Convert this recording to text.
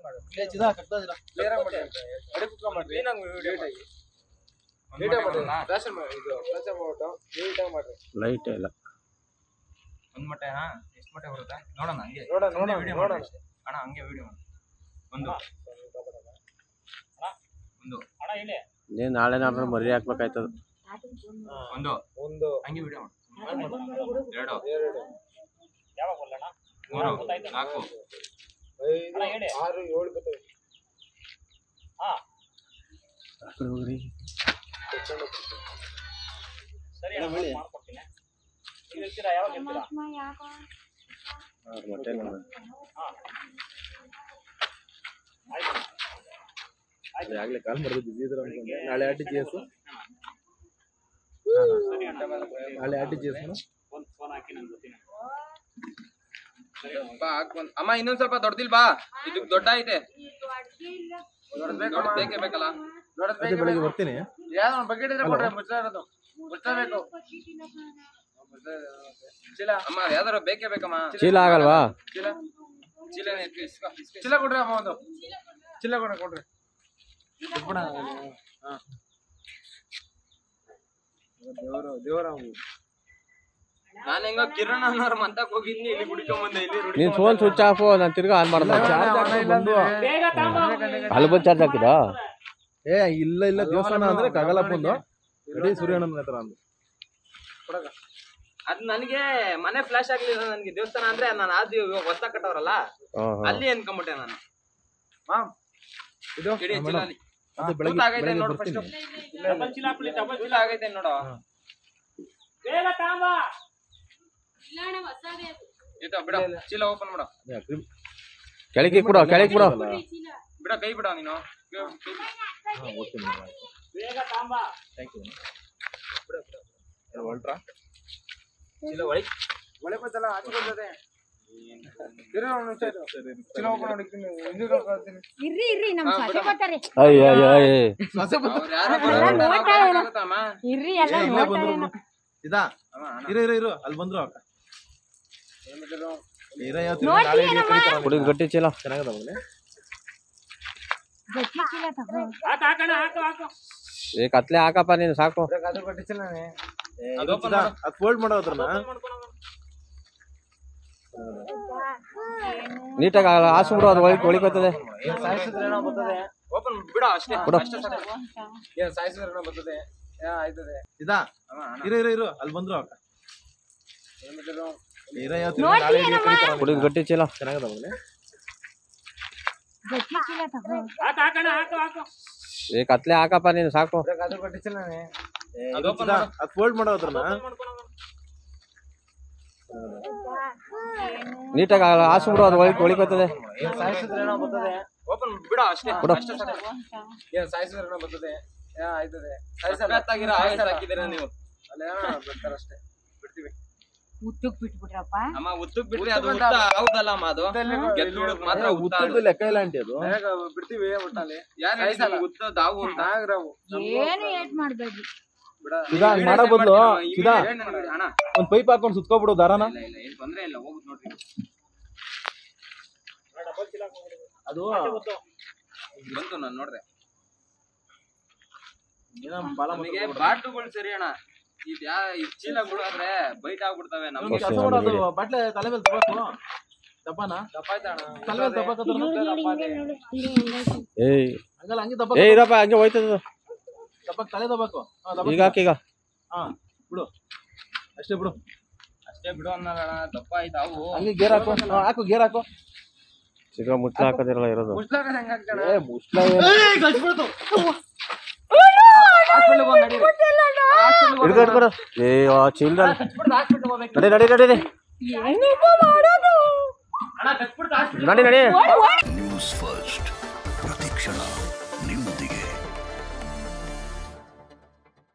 ಏ ಚಿದ ಕಟ್ಟದಿರ ಕ್ಲಿಯರ್ ಆಗಿ ಮಾಡಿ ಅಡಿ ಕುತ್ಕೊಂಡ್ ಮಾಡ್ರಿ ನೀಟಾಗಿ ಮಾಡ್ರಿ ಫ್ಲಾಶರ್ ಮಾಡಿ ಇದು ಫ್ಲಾಶರ್ ಮಾಡ್ಬಿಟ್ಟು ನೀಟಾಗಿ ಮಾಡ್ರಿ ಲೈಟ್ ಇಲ್ಲ ಒಂದ್ ಮಟ್ಟನಾ ಎಷ್ಟು ಮಟ್ಟ ಬರುತ್ತೆ ನೋಡೋಣ ಹಂಗೆ ನೋಡೋಣ, ಒಂದೇ ನೋಡೋಣ, video ನೋಡೋಣ. ಮಾಡೋಣ ಅಷ್ಟೇ. ಅಣ್ಣ ಹಂಗೆ ವಿಡಿಯೋ ಮಾಡಿ ಒಂದು ಒಂದು ನೀ ನಾಳೆ ನಾಡ್ದು ಮರಿ ಹಾಕ್ಬೇಕಾಯ್ತದ ಒಂದು ಒಂದು ಹಂಗೆ ವಿಡಿಯೋ ಮಾಡಿ ಎರಡು ಎರಡು ಮೂರು ನಾಲ್ಕು ಐದು ಆರು ಏಳು ಬರ್ತವೆ ಆ ಕಡೆ ಹೋಗ್ರಿ ಆರು ಮೊಟ್ಟೆ ನೋಡು. ಅದೇ ಆಗ್ಲೇ ಕಾಲ್ ಮಾಡಿದ್ರೆ ಬಿಸಿ ಇದ್ರ ಅನ್ಕೊಂಡೆ ನಾಳೆ ಆಟಿ ಜಿ ಎಸ್ ನಾಳೆ ಆಟಿ ಜಿ ಎಸ್ ಬಾ ಹಾಕ್ ಬಂದ್ ಅಮ್ಮ ಇನ್ನೊಂದ್ ಸ್ವಲ್ಪ ದೊಡ್ಡದಿಲ್ ಬಾ ಇದು ದೊಡ್ಡ ಐತೆ ದೊಡ್ಡದ್ ಬೇಕೇ ಬೇಕಲ್ಲ ದೊಡ್ಡದ್ ಅದೇ ಬೇಕೇ ಬೆಳಿಗ್ಗೆ ಬೇಕು ಬರ್ತೀನಿ ಯಾವ್ದು ಒಂದು ಬಕೆಟ್ ಇದ್ರೆ ಕೊಡ್ರಿ ಮುಚ್ಚ ಇರೋದು ಮುಚ್ಚಬೇಕು ಚೀಲ ಅಮ್ಮ ಯಾವ್ದಾರ ಬೇಕೇ ಬೇಕಮ್ಮ ಚೀಲ ಆಗಲ್ವಾ ಚೀಲ ಚೀಲ ಎತ್ಕೊ, ಇಸ್ಕೊ, ಇಸ್ಕೊ. ಚೀಲ ಕೊಡ್ರಿ ಅಮ್ಮ ಒಂದು ಚೀಲ ಕೊಡ್ರಿ ಕೊಡ್ರಿ ಕೊಡ ದೇವರು ದೇವರ ನಾನ್ ಹೆಂಗೋ ಕಿರಣ್ ಅನ್ನೋರ್ ಮಂತಕ್ ಹೋಗಿದ್ನಿ ಇಲ್ಲಿ ಕುಡಿಕೊಂಡ್ ಬಂದೆ ಇಲ್ಲಿ ರೂಢಿ ನೀನ್ ಫೋನ್ ಸ್ವಿಚ್ ಆಫ್ ನಾನು ತಿರ್ಗಾ ಆನ್ ಮಾಡ್ದ ಬಂದು ಅಲ್ಲಿ ಬಂದು ಚಾರ್ಜ್ ಹಾಕಿದ ಏ ಇಲ್ಲ ಇಲ್ಲ ದೇವಸ್ಥಾನ ಅಂದ್ರೆ ಕಗಲಪ್ಪಂದು ಇಡೀ ಸೂರ್ಯಣ್ಣನ ಹತ್ರ ಅಂದು ಅದ್ ನನಗೆ ಮನೆ ಫ್ಲಾಶ್ ಆಗ್ಲಿಲ್ಲ ನನ್ಗೆ ದೇವಸ್ಥಾನ ಅಂದ್ರೆ ನಾನು ಆದಿ ಹೊಸ ಕಟ್ಟವ್ರಲ್ಲ ಅಲ್ಲಿ ಅನ್ಕೊಂಬಿಟ್ಟೆ ನಾನು ಮಾಮ್ ಇದು ಕಿಡಿ ಹಾ, ಚೀಲ ಮೇಡಮ್. ಅಲ್ಲಿ ಅದು ಬೆಳಗ್ಗೆ ಕೂತ ಆಗೈತೆ ಬೆಳಗ್ಗೆ ನೋಡು ಬರ್ತೀನಿ ಫಸ್ಟ್ ಚೀಲ ಆಗೈತೆ ನೋಡು ಆಯ್ತಾ ಬಿಡ ಚೀಲ ಓಪನ್ ಮಾಡು ಅದೇ ಅಗ್ರಿ- ಕೆಳಗೆ ಬಿಡು ಕೆಳಗೆ ಬಿಡು ಬಿಡ ಕೈ ಬಿಡ ನೀನು ಕೈ- ಕೈ ಬಿಡು. ಹಾ, ಓಕೆ ಮೇಡಮ್ ಆಯ್ತು ಥ್ಯಾಂಕ್ ಯು ಮೇಡಮ್ ಹೊಲ್ಟ್ರಾ ಚೀಲ ಒಳಗೆ ಒಳ್ಳೆ ಗೊತ್ತಲ್ಲ ಆಚೆ ಬರ್ತದೆ ಇರೋ ಒಂದು ನಿಮಿಷ ಇದು. ಚೀಲ ಓಪನ್ ಮಾಡಿರ್ತೀನಿ ಹಿಂದೆ ಕಳ್ಕೊಳ್ತೀನಿ ಇರ್ರಿ ಇರ್ರಿ ನಮ್ ಸೊಸೆ ಬರ್ತಾರೆ ಅಯ್ಯ ಅಯ್ಯ ಅಯ್ಯ ಅವ್ರು ಯಾರೋ ಅದೆಲ್ಲ ಬರೋರು ನಾವು ನೋಡ್ತಾ ಬರೋಕ್ಕಾಗತ್ತಮ್ಮ? ಇರ್ರಿ ಎಲ್ಲ ಇಲ್ಲೇ ನೋಡ್ತಾರೆ ಬಂದ್ರು ಇದಾ ಅಮ್ಮ, ಅಣ್ಣ. ಇರು ಇರು ಇರು ಅಲ್ಲಿ ಬಂದ್ರು ಅಕ್ಕ ಇರ ಇವತ್ತು ನೋಡ್ತೀನಿ ನಾಳೆ ಇಡೀ ಏನಮ್ಮ? ಕರೀತಾರ ಹುಡುಗ ಗಟ್ಟಿ ಚೀಲ ಚೆನ್ನಾಗದ ಮಗನೇ ಗಟ್ಟಿ ಚೀಲ ತಗೋ ಏ ಕತ್ಲೆ ಹಾಕಪ್ಪ ನೀನು ಸಾಕು ಅದ್ರ ಬಟ್ಟೆ ಚೀಲನೇ ಅದು open ಇದಾ, ಮಾಡು. ಅದ್ ಫೋಲ್ಡ್ ಮಾಡೋ ಅದ್ರನ್ನ ನೀಟಾಗಿ ಹಾಸು ಬಿಡು ಅದು ಒಳಗೆ ಒಳಿಕೋತದೆ ಏನ್ ಸಾಯಿಸಿದ್ರೆ ಏನೋ ಬರ್ತದೆ ಓಪನ್ ಬಿಡ ಅಷ್ಟೇ ಬಿಡು. ಅಷ್ಟೇ ಸಾಕು. ಏನ್ ಸಾಯಿಸಿದ್ರೆ ಏನೋ ಬರ್ತದೆ ಯಾ ಆಯ್ತದೆ ಇದಾ ಅಮ್ಮ, ಅಣ್ಣ. ಇರು ಇರು ಇರು ಅಲ್ಲಿ ಬಂದ್ರು ಅಕ್ಕ ಏನ್ ಬಿಟ್ಟಿರೋ? ಇರ ಇವತ್ತು ನಾಳೆ ಇಡೀ ಕರೀತಾರ ಹುಡುಗ ಗಟ್ಟಿ ಚೀಲ ಚೆನ್ನಾಗದ ಮಗನೇ ಗಟ್ಟಿ ಚೀಲ ತಗೋ ಏ ಕತ್ಲೆ ಹಾಕಪ್ಪ ನೀನು ಸಾಕು ಅದ್ರ ಬಟ್ಟೆ ಚೀಲನೇ ಅದು open ಇದಾ, ಮಾಡು. ಅದ್ ಫೋಲ್ಡ್ ಮಾಡೋ ಅದ್ರನ್ನ ನೀಟಾಗಿ ಹಾಸು ಬಿಡು ಅದು ಒಳಗೆ ಒಳಿಕೋತದೆ ಏನ್ ಸಾಯಿಸಿದ್ರೆ ಏನೋ ಬರ್ತದೆ ಓಪನ್ ಬಿಡ ಅಷ್ಟೇ ಬಿಡು. ಅಷ್ಟೇ ಸಾಕು. ಏನ್ ಸಾಯಿಸಿದ್ರೆ ಏನೋ ಬರ್ತದೆ ಯಾ ಆಯ್ತದೆ ಸಖತ್ತಾಗಿರೋ ಆಯ್ಸ್ ಹಾಕಿದ್ದೀರಾ ನೀವು ಅಲ್ಲ ಏನೋ ಬರ್ತಾರೆ ಅಷ್ಟೇ ಬಿಡ್ತೀವಿ ಉತ್ತಕ್ ಬಿಟ್ಬಿಟ್ರಪ್ಪ ಅಮ್ಮ ಉತ್ತಕ್ ಬಿಟ್ರೆ ಅದು ಉತ್ತ ಹೌದಲ್ಲ ಅಮ್ಮ ಅದು ಗೆದ್ದು ಬಿಡಕ್ ಮಾತ್ರ ಉತ್ತ ಉತ್ತರದ ಲೆಕ್ಕ ಇಲ್ಲ ಆಂಟಿ ಅದು ಬೇಗ ಬಿಡ್ತೀವಿ ಒಟ್ಟಲ್ಲಿ ಯಾರು ಹೇಳಿದ್ರು ಉತ್ತ ದಾವು ಅಂತ ನಾಗರಾವು ಏನು ಏಟ್ ಮಾಡ್ಬೇಡ್ರಿ ಬಿಡ ಇದಾ ಹಂಗ್ ಮಾಡೋ ಬದ್ಲು ಇದಾ ಏನ್ ನನಗೆ ಅಣ್ಣ ಒಂದ್ ಪೈಪ್ ಹಾಕೊಂಡ್ ಸುತ್ಕೊಬಿಡು ದಾರಾನ ಇಲ್ಲ ಇಲ್ಲ ಏನ್ ತೊಂದ್ರೆ ಇಲ್ಲ ಹೋಗುದ್ ನೋಡ್ರಿ ಅದು ಬಂತು ನಾನು ನೋಡ್ದೆ ಏನೋ ಬಾಲ ನಮಗೆ ಬಾಟುಗಳು ಸರಿ ಅಣ್ಣ ಇದ್ ಯಾ ಈ ಚೀಲಗಳು ಆದ್ರೆ ಬೈಟ್ ಆಗ್ಬಿಡ್ತವೆ ನಮ್ಗೆ ಕೆಲಸ ಮಾಡೋದು ಬಟ್ಲೆ ತಲೆ ಮೇಲೆ ತಗೋಕು ದಪ್ಪನ ತಲೆ ಮೇಲೆ ತಪ್ಪಕತ್ರ ಏಯ್ ಹಂಗಲ್ಲ ಹಂಗೆ ಏ ದಬ್ಬ ಇರಪ್ಪ ಹಂಗೆ ಹೋಯ್ತದ ದಬ್ಬಕ್ ತಲೆ ದಬ್ಬಕು ಈಗ ಹಾಕೀಗ ಹಾ ಬಿಡು ಅಷ್ಟೇ ಬಿಡು ಅಷ್ಟೇ ಬಿಡು ಅನ್ನೋಣ ದಪ್ಪ ಆಯ್ತಾವು ಹಂಗೆ ಗೇರ್ ಹಾಕು ಹಾ, ಹಾಕು ಗೇರ್ ಹಾಕು ಈಗ ಮುಚ್ಚಲ ಹಾಕೋದಿರಲ್ಲ ಇರೋದು ಮುಸ್ಲಾಗ ಹೆಂಗ್ ಹಾಕ್ತಾನ ಏ ಮುಸ್ಲ ಏನು? ಹಿಡ್ದು ಹಿಡ್ದು ಏ ಆ ಚೀಲದ ನಡಿ ನಡಿ ನಡಿ ನಡಿ ಏನಪ್ಪ ಮಾಡೋದು ನಡಿ ನಡಿ ನ್ಯೂಸ್ ಫಸ್ಟ್